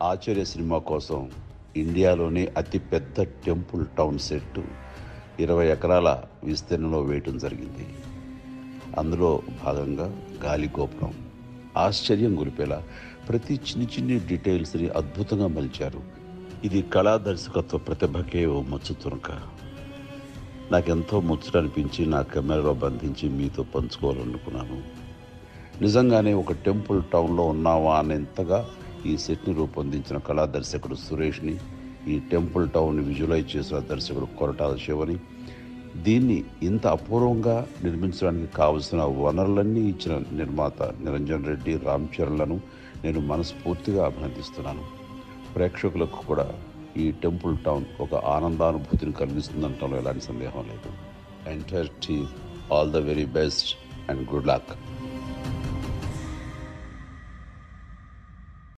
ఆచార్య cinema కోసం ఇండియాలోనే అతిపెద్ద టెంపుల్ టౌన్ సెట్ ఇరవై ఎకరాల విస్తీర్ణంలో వేయటం జరిగింది అందులో భాగంగా గాలి గోపురం ఆశ్చర్యం గురిపేలా ప్రతి చిన్ని చిన్ని డీటెయిల్స్ని అద్భుతంగా మలిచారు ఇది కళా దర్శకత్వ ప్రతిభకే ఓ మచ్చు తునక నాకెంతో ముచ్చట అనిపించి నా కెమెరాలో బంధించి మీతో పంచుకోవాలనుకున్నాను నిజంగానే ఒక టెంపుల్ టౌన్లో ఉన్నావా అనేంతగా ఈ సెట్ని రూపొందించిన కళా దర్శకుడు సురేష్ని ఈ టెంపుల్ టౌన్ని విజువలైజ్ చేసిన దర్శకుడు కొరటాల శివని దీన్ని ఇంత అపూర్వంగా నిర్మించడానికి కావలసిన వనరులన్నీ ఇచ్చిన నిర్మాత నిరంజన్ రెడ్డి రామ్ చరణ్లను నేను మనస్ఫూర్తిగా అభినందిస్తున్నాను ప్రేక్షకులకు కూడా ఈ టెంపుల్ టౌన్ ఒక ఆనందానుభూతిని కలిగిస్తుందంటంలో ఎలాంటి సందేహం లేదు entire team all the very best and good luck